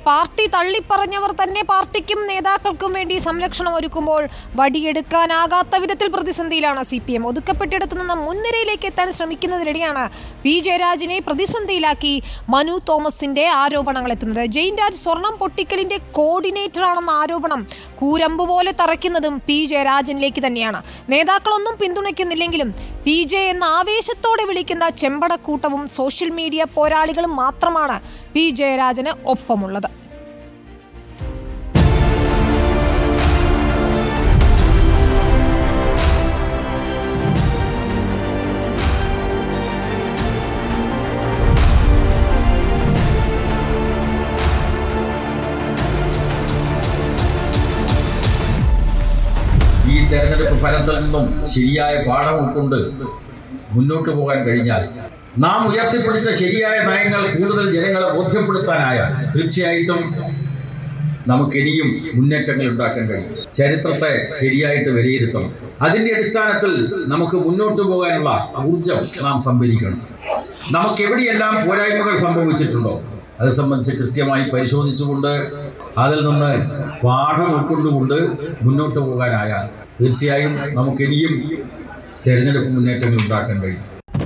Party തള്ളിപ്പറഞ്ഞവർ തന്നെ പാർട്ടിക്കും നേതാക്കൾക്കും വേണ്ടി സംരക്ഷണം ഒരുക്കുമ്പോൾ വടിയെടുക്കാനാകാത്ത വിധത്തിൽ പ്രതിസന്ധിയിലാണ് സി പി എം ഒതുക്കപ്പെട്ടിടത്ത് നിന്ന് മുൻനിരയിലേക്ക് എത്താൻ ശ്രമിക്കുന്നതിനിടെയാണ് പി ജയരാജിനെ പ്രതിസന്ധിയിലാക്കി മനു തോമസിന്റെ ആരോപണങ്ങൾ എത്തുന്നത് ജെയിൻ രാജ് സ്വർണം പൊട്ടിക്കലിന്റെ കോർഡിനേറ്റർ ആണെന്ന ആരോപണം കൂരമ്പ് പോലെ തറയ്ക്കുന്നതും പി ജയരാജനിലേക്ക് തന്നെയാണ് നേതാക്കളൊന്നും പിന്തുണയ്ക്കുന്നില്ലെങ്കിലും പി ജെ എന്ന ആവേശത്തോടെ വിളിക്കുന്ന ചെമ്പടക്കൂട്ടവും സോഷ്യൽ മീഡിയ പോരാളികളും മാത്രമാണ് പി ജയരാജന് ഒപ്പമുള്ളത് ഈ തെരഞ്ഞെടുപ്പ് ഫലത്തിൽ നിന്നും ശരിയായ പാഠം ഉൾക്കൊണ്ട് മുന്നോട്ട് പോകാൻ കഴിഞ്ഞാൽ നാം ഉയർത്തിപ്പിടിച്ച ശരിയായ നയങ്ങൾ കൂടുതൽ ജനങ്ങളെ ബോധ്യപ്പെടുത്താനായാൽ തീർച്ചയായിട്ടും നമുക്കിനിയും മുന്നേറ്റങ്ങൾ ഉണ്ടാക്കാൻ കഴിയും ചരിത്രത്തെ ശരിയായിട്ട് വിലയിരുത്തണം അതിന്റെ അടിസ്ഥാനത്തിൽ നമുക്ക് മുന്നോട്ട് പോകാനുള്ള ഊർജം നാം സംഭരിക്കണം നമുക്ക് എവിടെയെല്ലാം പോരായ്മകൾ സംഭവിച്ചിട്ടുണ്ടോ അത് സംബന്ധിച്ച് കൃത്യമായി പരിശോധിച്ചുകൊണ്ട് അതിൽ നിന്ന് പാഠം ഉൾക്കൊണ്ടുകൊണ്ട് മുന്നോട്ട് പോകാനായാൽ തീർച്ചയായും നമുക്കിനിയും തെരഞ്ഞെടുപ്പ് മുന്നേറ്റങ്ങൾ ഉണ്ടാക്കാൻ കഴിയും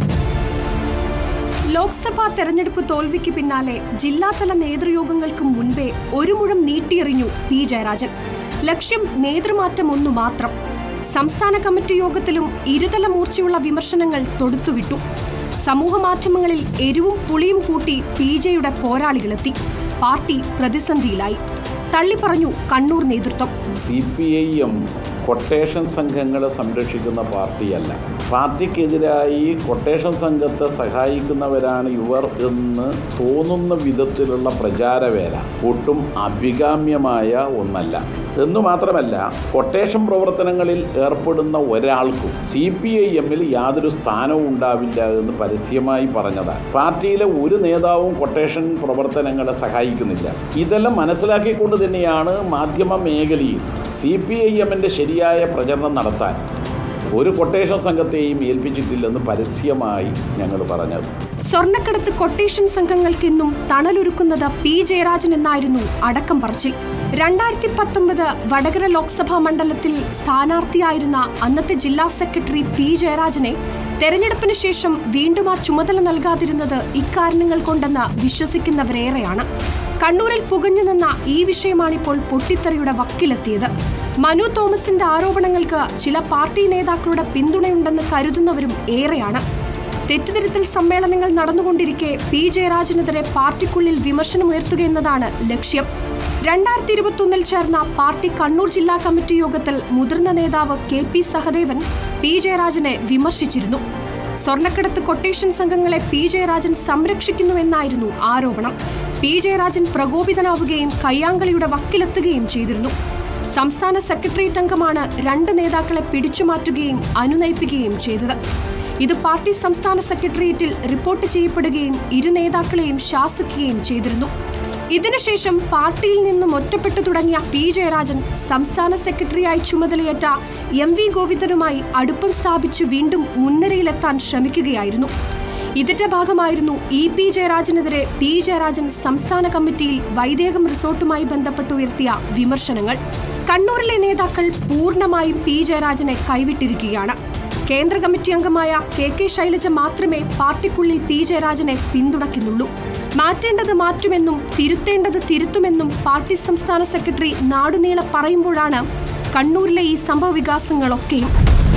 ലോക്സഭാ തെരഞ്ഞെടുപ്പ് തോൽവിക്ക് പിന്നാലെ ജില്ലാതല നേതൃയോഗങ്ങൾക്ക് മുൻപേ ഒരു മുഴം നീട്ടിയെറിഞ്ഞു പി ജയരാജൻ ലക്ഷ്യം നേതൃമാറ്റം ഒന്നു മാത്രം സംസ്ഥാന കമ്മിറ്റി യോഗത്തിലും ഇരുതല മൂർച്ചയുള്ള വിമർശനങ്ങൾ തൊടുത്തുവിട്ടു സമൂഹ മാധ്യമങ്ങളിൽ എരിവും പുളിയും കൂട്ടി പി ജെയുടെ പോരാളികളെത്തി പാർട്ടി പ്രതിസന്ധിയിലായി തള്ളിപ്പറഞ്ഞു കണ്ണൂർ നേതൃത്വം C P I M quotation സംഘങ്ങളെ സംരക്ഷിക്കുന്ന പാർട്ടിയല്ല പാർട്ടിക്കെതിരായി കൊട്ടേഷൻ സംഘത്തെ സഹായിക്കുന്നവരാണ് ഇവർ എന്ന് തോന്നുന്ന വിധത്തിലുള്ള പ്രചാരവേല ഒട്ടും അഭികാമ്യമായ ഒന്നല്ല എന്നു മാത്രമല്ല കൊട്ടേഷൻ പ്രവർത്തനങ്ങളിൽ ഏർപ്പെടുന്ന ഒരാൾക്കും സി പി ഐ എമ്മിൽ യാതൊരു സ്ഥാനവും ഉണ്ടാവില്ല എന്ന് പരസ്യമായി പറഞ്ഞതാണ് പാർട്ടിയിലെ ഒരു നേതാവും കൊട്ടേഷൻ പ്രവർത്തനങ്ങളെ സഹായിക്കുന്നില്ല ഇതെല്ലാം മനസ്സിലാക്കിക്കൊണ്ട് തന്നെയാണ് മാധ്യമ മേഖലയിൽ സി പി ഐ എമ്മിൻ്റെ ശരിയായ പ്രചരണം നടത്താൻ ഒരു കൊട്ടേഷൻ സംഘത്തെയും ഏൽപ്പിച്ചിട്ടില്ലെന്ന് പരസ്യമായി ഞങ്ങൾ പറഞ്ഞത് സ്വർണ്ണക്കടത്ത് കൊട്ടേഷൻ സംഘങ്ങൾക്കെന്നും തണലൊരുക്കുന്നത് പി ജയരാജൻ എന്നായിരുന്നു അടക്കം പറച്ചിൽ രണ്ടായിരത്തി പത്തൊമ്പത് വടകര ലോക്സഭാ മണ്ഡലത്തിൽ സ്ഥാനാർത്ഥിയായിരുന്ന അന്നത്തെ ജില്ലാ സെക്രട്ടറി പി ജയരാജനെ തെരഞ്ഞെടുപ്പിന് ശേഷം വീണ്ടും ആ ചുമതല നൽകാതിരുന്നത് ഇക്കാരണങ്ങൾ കൊണ്ടെന്ന് വിശ്വസിക്കുന്നവരേറെയാണ് കണ്ണൂരിൽ പുകഞ്ഞു നിന്ന ഈ വിഷയമാണിപ്പോൾ പൊട്ടിത്തെറിയുടെ വക്കിലെത്തിയത് മനു തോമസിന്റെ ആരോപണങ്ങൾക്ക് ചില പാർട്ടി നേതാക്കളുടെ പിന്തുണയുണ്ടെന്ന് കരുതുന്നവരും ഏറെയാണ് തെറ്റുതിരുത്തൽ സമ്മേളനങ്ങൾ നടന്നുകൊണ്ടിരിക്കെ പി ജയരാജനെതിരെ പാർട്ടിക്കുള്ളിൽ വിമർശനമുയർത്തുക എന്നതാണ് ലക്ഷ്യം രണ്ടായിരത്തി ഇരുപത്തൊന്നിൽ ചേർന്ന പാർട്ടി കണ്ണൂർ ജില്ലാ കമ്മിറ്റി യോഗത്തിൽ മുതിർന്ന നേതാവ് കെ പി സഹദേവൻ പി ജയരാജനെ വിമർശിച്ചിരുന്നു സ്വർണ്ണക്കടത്ത് കൊട്ടേഷൻ സംഘങ്ങളെ പി ജയരാജൻ സംരക്ഷിക്കുന്നുവെന്നായിരുന്നു ആരോപണം പി ജയരാജൻ പ്രകോപിതനാവുകയും കയ്യാങ്കളിയുടെ വക്കിലെത്തുകയും ചെയ്തിരുന്നു സംസ്ഥാന സെക്രട്ടേറിയറ്റ് അംഗമാണ് രണ്ട് നേതാക്കളെ പിടിച്ചുമാറ്റുകയും അനുനയിപ്പിക്കുകയും ചെയ്തത് ഇത് പാർട്ടി സംസ്ഥാന സെക്രട്ടേറിയറ്റിൽ റിപ്പോർട്ട് ചെയ്യപ്പെടുകയും ഇരു നേതാക്കളെയും ശാസിക്കുകയും ചെയ്തിരുന്നു ഇതിനുശേഷം പാർട്ടിയിൽ നിന്നും ഒറ്റപ്പെട്ടു തുടങ്ങിയ പി ജയരാജൻ സംസ്ഥാന സെക്രട്ടറിയായി ചുമതലയേറ്റ എം വി ഗോവിന്ദനുമായി അടുപ്പം സ്ഥാപിച്ചു വീണ്ടും മുൻനിരയിലെത്താൻ ശ്രമിക്കുകയായിരുന്നു ഇതിന്റെ ഭാഗമായിരുന്നു ഇ പി ജയരാജനെതിരെ പി ജയരാജൻ സംസ്ഥാന കമ്മിറ്റിയിൽ വൈദേഹം റിസോർട്ടുമായി ബന്ധപ്പെട്ട് ഉയർത്തിയ വിമർശനങ്ങൾ കണ്ണൂരിലെ നേതാക്കൾ പൂർണ്ണമായും പി ജയരാജനെ കൈവിട്ടിരിക്കുകയാണ് കേന്ദ്ര കമ്മിറ്റി അംഗമായ കെ കെ ശൈലജ മാത്രമേ പാർട്ടിക്കുള്ളിൽ പി ജയരാജനെ പിന്തുണയ്ക്കുന്നുള്ളൂ മാറ്റേണ്ടത് മാറ്റുമെന്നും തിരുത്തേണ്ടത് തിരുത്തുമെന്നും പാർട്ടി സംസ്ഥാന സെക്രട്ടറി നാടുനീളെ പറയുമ്പോഴാണ് കണ്ണൂരിലെ ഈ സംഭവ വികാസങ്ങളൊക്കെയും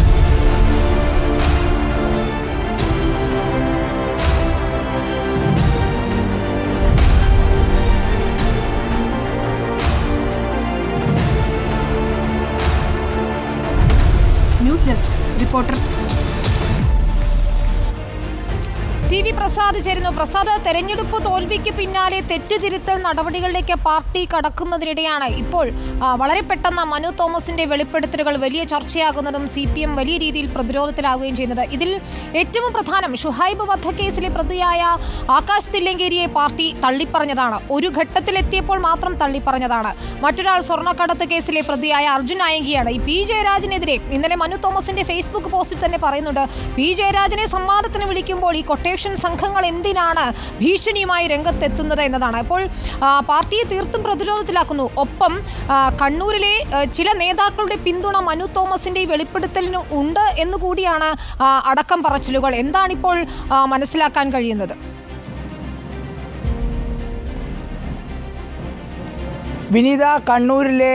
news desk reporter T V Prasad ചേരുന്നു പ്രസാദ് തെരഞ്ഞെടുപ്പ് തോൽവിക്ക് പിന്നാലെ തെറ്റുതിരുത്തൽ നടപടികളിലേക്ക് പാർട്ടി കടക്കുന്നതിനിടെയാണ് ഇപ്പോൾ ആ, വളരെ പെട്ടെന്ന് മനു തോമസിന്റെ വെളിപ്പെടുത്തലുകൾ വലിയ ചർച്ചയാകുന്നതും സി പി എം വലിയ രീതിയിൽ പ്രതിരോധത്തിലാവുകയും ചെയ്യുന്നത് ഇതിൽ ഏറ്റവും പ്രധാനം ഷുഹൈബ് വധക്കേസിലെ പ്രതിയായ ആകാശ് തില്ലങ്കേരിയെ പാർട്ടി തള്ളിപ്പറഞ്ഞതാണ് ഒരു ഘട്ടത്തിലെത്തിയപ്പോൾ മാത്രം തള്ളിപ്പറഞ്ഞതാണ് മറ്റൊരാൾ സ്വർണ്ണക്കടത്ത് കേസിലെ പ്രതിയായ അർജുൻ ആയങ്കിയാണ് ഈ പി ജയരാജനെതിരെ ഇന്നലെ മനു തോമസിന്റെ ഫേസ്ബുക്ക് പോസ്റ്റിൽ തന്നെ പറയുന്നുണ്ട് പി ജയരാജനെ സംവാദത്തിന് വിളിക്കുമ്പോൾ ഈ കൊട്ടേഷൻ കൊട്ടേഷൻ സംഘങ്ങൾ എന്തിനാണ് ഭീഷണിയുമായി രംഗത്തെത്തുന്നത് എന്നതാണ് അപ്പോൾ ആ, പാർട്ടിയെ തീർത്തും പ്രതിരോധത്തിലാക്കുന്നു ഒപ്പം ആ, കണ്ണൂരിലെ ആ, ചില നേതാക്കളുടെ പിന്തുണ മനു തോമസിന്റെ ഈ വെളിപ്പെടുത്തലിന് ഉണ്ട് എന്നുകൂടിയാണ് ആ, അടക്കം പറച്ചിലുകൾ എന്താണിപ്പോൾ ആ, മനസ്സിലാക്കാൻ കഴിയുന്നത് വിനീത കണ്ണൂരിലെ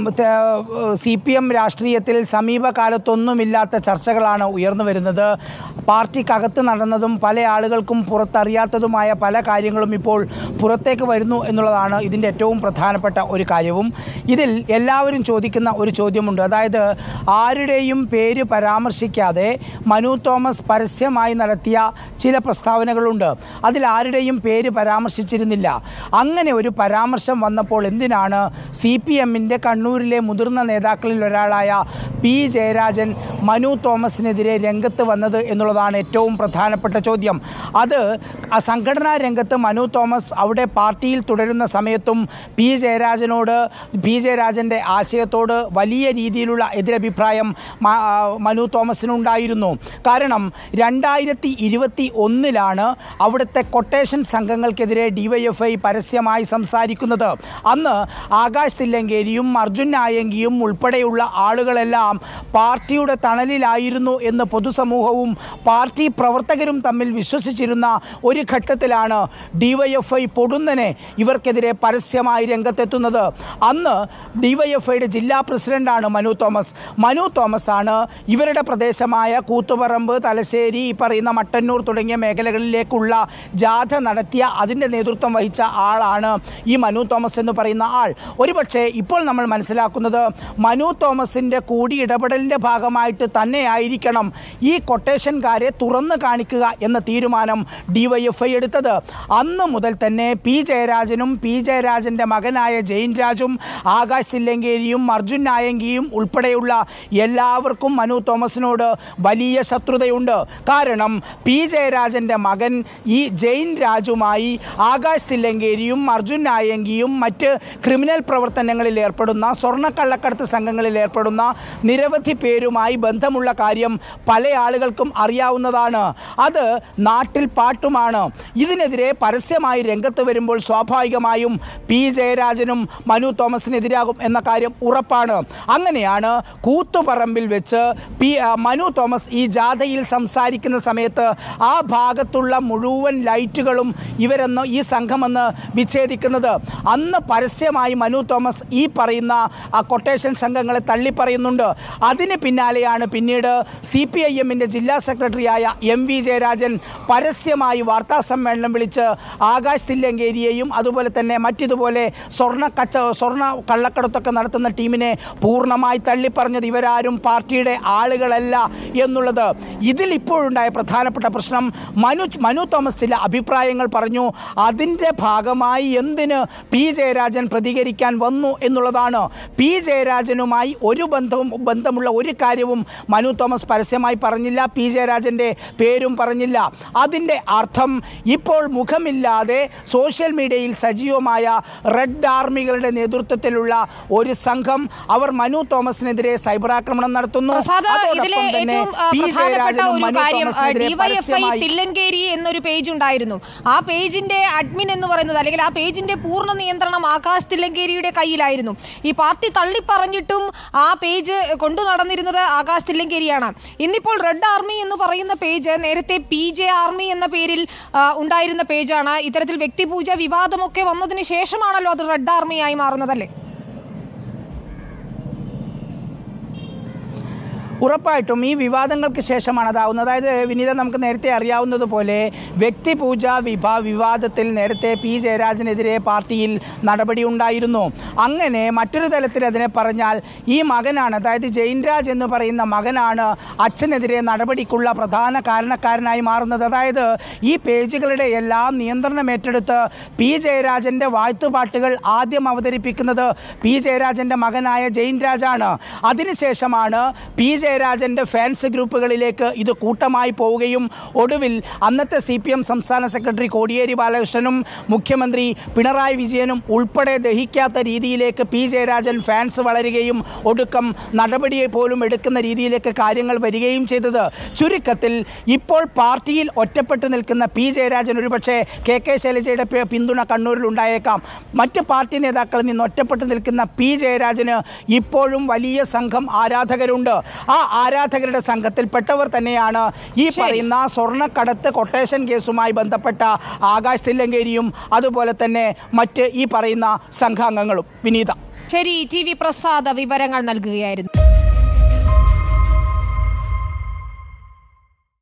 സി പി എം രാഷ്ട്രീയത്തിൽ സമീപകാലത്തൊന്നുമില്ലാത്ത ചർച്ചകളാണ് ഉയർന്നു വരുന്നത് പാർട്ടിക്കകത്ത് നടന്നതും പല ആളുകൾക്കും പുറത്തറിയാത്തതുമായ പല കാര്യങ്ങളും ഇപ്പോൾ പുറത്തേക്ക് വരുന്നു എന്നുള്ളതാണ് ഇതിൻ്റെ ഏറ്റവും പ്രധാനപ്പെട്ട ഒരു കാര്യവും ഇതിൽ എല്ലാവരും ചോദിക്കുന്ന ഒരു ചോദ്യമുണ്ട് അതായത് ആരുടെയും പേര് പരാമർശിക്കാതെ മനു തോമസ് പരസ്യമായി നടത്തിയ ചില പ്രസ്താവനകളുണ്ട് അതിൽ ആരുടെയും പേര് പരാമർശിച്ചിരുന്നില്ല അങ്ങനെ ഒരു പരാമർശം വന്നപ്പോൾ എന്തിനാണ് സി പി എമ്മിൻ്റെ കണ്ണൂരിലെ മുതിർന്ന നേതാക്കളിൽ ഒരാളായ പി ജയരാജൻ മനു തോമസിനെതിരെ രംഗത്ത് വന്നത് എന്നുള്ളതാണ് ഏറ്റവും പ്രധാനപ്പെട്ട ചോദ്യം അത് ആ സംഘടനാ രംഗത്ത് മനു തോമസ് അവിടെ പാർട്ടിയിൽ തുടരുന്ന സമയത്തും പി ജയരാജനോട് പി ജയരാജൻ്റെ ആശയത്തോട് വലിയ രീതിയിലുള്ള എതിരഭിപ്രായം മ- ആ, മനു തോമസിനുണ്ടായിരുന്നു കാരണം രണ്ടായിരത്തി ഇരുപത്തി ഒന്നിലാണ് അവിടുത്തെ കൊട്ടേഷൻ സംഘങ്ങൾക്കെതിരെ ഡിവൈഎഫ്ഐ പരസ്യമായി സംസാരിക്കുന്നത് അന്ന് ആകാശ് തില്ലങ്കേരിയും അർജുൻ നായങ്കിയും ഉൾപ്പെടെയുള്ള ആളുകളെല്ലാം പാർട്ടിയുടെ തണലിലായിരുന്നു എന്ന് പൊതുസമൂഹവും പാർട്ടി പ്രവർത്തകരും തമ്മിൽ വിശ്വസിച്ചിരുന്ന ഒരു ഘട്ടത്തിലാണ് ഡിവൈഎഫ്ഐ പൊടുന്നനെ ഇവർക്കെതിരെ പരസ്യമായി രംഗത്തെത്തുന്നത് അന്ന് ഡിവൈഎഫ്ഐയുടെ ജില്ലാ പ്രസിഡന്റാണ് മനു തോമസ് മനു തോമസ് ആണ് ഇവരുടെ പ്രദേശമായ കൂത്തുപറമ്പ് തലശ്ശേരി ഈ പറയുന്ന മട്ടന്നൂർ തുടങ്ങിയ മേഖലകളിലേക്കുള്ള ജാഥ നടത്തിയ അതിൻ്റെ നേതൃത്വം വഹിച്ച ആളാണ് ഈ മനു തോമസ് എന്ന് പറയുന്ന ആൾ ഒരുപക്ഷെ ഇപ്പോൾ നമ്മൾ മനസ്സിലാക്കുന്നത് മനു തോമസിൻ്റെ കൂടി ഇടപെടലിൻ്റെ ഭാഗമായിട്ട് തന്നെയായിരിക്കണം ഈ കൊട്ടേഷൻകാരെ തുറന്നു കാണിക്കുക എന്ന തീരുമാനം ഡിവൈഎഫ്ഐ എടുത്തത് അന്ന് മുതൽ തന്നെ പി ജയരാജനും പി ജയരാജൻ്റെ മകനായ ജയിൻ രാജും ആകാശ് തില്ലങ്കേരിയും അർജുൻ നായങ്കിയും ഉൾപ്പെടെയുള്ള എല്ലാവർക്കും മനു തോമസിനോട് വലിയ ശത്രുതയുണ്ട് കാരണം പി ജയരാജൻ്റെ മകൻ ഈ ജയിൻ രാജുമായി ആകാശ് തില്ലങ്കേരിയും അർജുൻ നായങ്കിയും മറ്റ് ക്രിമിനൽ പ്രവർത്തനങ്ങളിൽ ഏർപ്പെടുന്ന സ്വർണ്ണക്കള്ളക്കടത്ത് സംഘങ്ങളിൽ ഏർപ്പെടുന്ന നിരവധി പേരുമായി ബന്ധമുള്ള കാര്യം പല ആളുകൾക്കും അറിയാവുന്നതാണ് അത് നാട്ടിൽ പാട്ടുമാണ് ഇതിനെതിരെ പരസ്യമായി രംഗത്ത് വരുമ്പോൾ സ്വാഭാവികമായും പി ജയരാജനും മനു തോമസിനെതിരാകും എന്ന കാര്യം ഉറപ്പാണ് അങ്ങനെയാണ് കൂത്തുപറമ്പിൽ വെച്ച് പി ആ, മനു തോമസ് ഈ ജാഥയിൽ സംസാരിക്കുന്ന സമയത്ത് ആ ഭാഗത്തുള്ള മുഴുവൻ ലൈറ്റുകളും ഇവരെന്ന് ഈ സംഘമെന്ന് വിച്ഛേദിക്കുന്നത് അന്ന് പരസ്യമായി മനു തോമസ് ഈ പറയുന്ന ആ കൊട്ടേഷൻ സംഘങ്ങളെ തള്ളിപ്പറയുന്നുണ്ട് അതിന് പിന്നാലെയാണ് പിന്നീട് സി പി ഐ എമ്മിൻ്റെ ജില്ലാ സെക്രട്ടറിയായ എം വി ജയരാജൻ പരസ്യമായി വാർത്താ സമ്മേളനം വിളിച്ച് ആകാശ് തില്ലങ്കേരിയെയും അതുപോലെ തന്നെ മറ്റിതുപോലെ സ്വർണ്ണ കച്ച സ്വർണ്ണ കള്ളക്കടത്തൊക്കെ നടത്തുന്ന ടീമിനെ പൂർണ്ണമായി തള്ളിപ്പറഞ്ഞത് ഇവരാരും പാർട്ടിയുടെ ആളുകളല്ല എന്നുള്ളത് ഇതിൽ ഇപ്പോഴുണ്ടായ പ്രധാനപ്പെട്ട പ്രശ്നം മനു മനു തോമസ് ചില അഭിപ്രായങ്ങൾ പറഞ്ഞു അതിൻ്റെ ഭാഗമായി എന്തിന് പി ജയരാജൻ പ്രതികരിക്കാൻ വന്നു എന്നുള്ളതാണ് പി ജയരാജനുമായി ഒരു ബന്ധവും ബന്ധമുള്ള ഒരു കാര്യവും മനു തോമസ് പരസ്യമായി പറഞ്ഞില്ല പി ജയരാജൻ്റെ പേരും പറഞ്ഞില്ല അതിൻ്റെ അർത്ഥം ഇപ്പോൾ മുഖമില്ലാതെ സോഷ്യൽ മീഡിയയിൽ സജീവമായ റെഡ് ആർമികളുടെ നേതൃത്വത്തിലുള്ള ഒരു സംഘം അവർ മനു തോമസിനെതിരെ സൈബർ ആക്രമണം നടത്തുന്നു പ്രസാദ് ഇതിലെ അതോടൊപ്പം തന്നെ ഏറ്റവും ആ, പി പ്രധാനപ്പെട്ട ജയരാജനും ഒരു മനു കാര്യം തോമസിനെതിരെ ഡിവൈഎഫ്ഐ പരസ്യമായി തില്ലങ്കേരി എന്നൊരു പേജ് ഉണ്ടായിരുന്നു ആ പേജിന്റെ അഡ്മിൻ എന്ന് പറയുന്നത് അല്ലെങ്കിൽ ആ പേജിന്റെ പൂർണ്ണ നിയന്ത്രണം ആകാശ് തില്ലങ്കേരിയുടെ കയ്യിലായിരുന്നു ഈ പാർട്ടി തള്ളിപ്പറഞ്ഞിട്ടും ആ പേജ് കൊണ്ടു നടന്നിരുന്നത് ആകാശ് തില്ലങ്കേരിയാണ് ഇന്നിപ്പോൾ റെഡ് ആർമി എന്ന് പറയുന്ന പേജ് നേരത്തെ പി ജെ ആർമി എന്ന പേരിൽ ആ, ഉണ്ടായിരുന്ന പേജാണ് ഇത്തരത്തിൽ വ്യക്തിപൂജ വിവാദമൊക്കെ വന്നതിന് ശേഷമാണല്ലോ അത് റെഡ് ആർമിയായി മാറുന്നതല്ലേ ഉറപ്പായിട്ടും ഈ വിവാദങ്ങൾക്ക് ശേഷമാണ് അതാവുന്നത് അതായത് വിനീത നമുക്ക് നേരത്തെ അറിയാവുന്നതുപോലെ വ്യക്തിപൂജ വിഭാ വിവാദത്തിൽ നേരത്തെ പി ജയരാജനെതിരെ പാർട്ടിയിൽ നടപടി ഉണ്ടായിരുന്നു അങ്ങനെ മറ്റൊരു തലത്തിൽ അതിനെ പറഞ്ഞാൽ ഈ മകനാണ് അതായത് ജയിൻരാജ് എന്ന് പറയുന്ന മകനാണ് അച്ഛനെതിരെ നടപടിക്കുള്ള പ്രധാന കാരണക്കാരനായി മാറുന്നത് അതായത് ഈ പേജുകളുടെ എല്ലാം നിയന്ത്രണം ഏറ്റെടുത്ത് പി ജയരാജൻ്റെ വാഴ്ത്തുപാട്ടുകൾ ആദ്യം അവതരിപ്പിക്കുന്നത് പി ജയരാജൻ്റെ മകനായ ജയിൻ രാജാണ് അതിനുശേഷമാണ് പി ജയരാജൻ്റെ ഫാൻസ് ഗ്രൂപ്പുകളിലേക്ക് ഇത് കൂട്ടമായി പോവുകയും ഒടുവിൽ അന്നത്തെ സി പി എം സംസ്ഥാന സെക്രട്ടറി കോടിയേരി ബാലകൃഷ്ണനും മുഖ്യമന്ത്രി പിണറായി വിജയനും ഉൾപ്പെടെ ദഹിക്കാത്ത രീതിയിലേക്ക് പി ജയരാജൻ ഫാൻസ് വളരുകയും ഒടുക്കം നടപടിയെ പോലും എടുക്കുന്ന രീതിയിലേക്ക് കാര്യങ്ങൾ വരികയും ചെയ്തത് ചുരുക്കത്തിൽ ഇപ്പോൾ പാർട്ടിയിൽ ഒറ്റപ്പെട്ടു നിൽക്കുന്ന പി ജയരാജൻ ഒരുപക്ഷെ കെ കെ ശൈലജയുടെ പി- പിന്തുണ കണ്ണൂരിൽ ഉണ്ടായേക്കാം മറ്റ് പാർട്ടി നേതാക്കളിൽ നിന്ന് ഒറ്റപ്പെട്ടു നിൽക്കുന്ന പി ജയരാജന് ഇപ്പോഴും വലിയ സംഘം ആരാധകരുണ്ട് ആ ആരാധകരുടെ സംഘത്തിൽപ്പെട്ടവർ തന്നെയാണ് ഈ ശരി. പറയുന്ന സ്വർണ്ണക്കടത്ത് കൊട്ടേഷൻ കേസുമായി ബന്ധപ്പെട്ട ആകാശ് തില്ലങ്കേരിയും അതുപോലെ തന്നെ മറ്റ് ഈ പറയുന്ന സംഘാംഗങ്ങളും വിനീത ശരി ടി വി പ്രസാദ് വിവരങ്ങൾ നൽകുകയായിരുന്നു